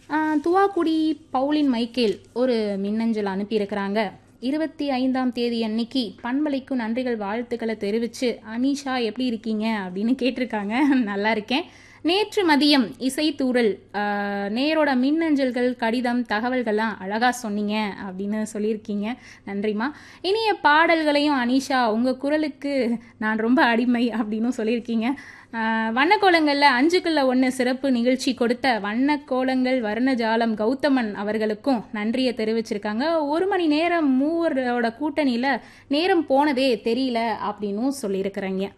ஆஹ் துவாக்குடி பவுலின் மைக்கேல் ஒரு மின்னஞ்சல் அனுப்பியிருக்கிறாங்க இருபத்தி ஐந்தாம் தேதி அன்னைக்கு பண்பலைக்கு நன்றிகள் வாழ்த்துக்களை தெரிவித்து அனிஷா எப்படி இருக்கீங்க அப்படின்னு கேட்டிருக்காங்க நல்லா இருக்கேன் நேற்று மதியம் இசைத்தூரல் ஆஹ் நேரோட மின்னஞ்சல்கள் கடிதம் தகவல்கள்லாம் அழகாக சொன்னீங்க அப்படின்னு சொல்லியிருக்கீங்க நன்றிம்மா இனிய பாடல்களையும் அனிஷா உங்கள் குரலுக்கு நான் ரொம்ப அடிமை அப்படின்னு சொல்லியிருக்கீங்க ஆஹ் வண்ணக்கோலங்களில் அஞ்சுக்குள்ள ஒன்று சிறப்பு நிகழ்ச்சி கொடுத்த வண்ணக்கோலங்கள் வர்ணஜாலம் கௌதமன் அவர்களுக்கும் நன்றியை தெரிவிச்சிருக்காங்க ஒரு மணி நேரம் மூவரோட கூட்டணியில் நேரம் போனதே தெரியல அப்படின்னும் சொல்லியிருக்கிறீங்க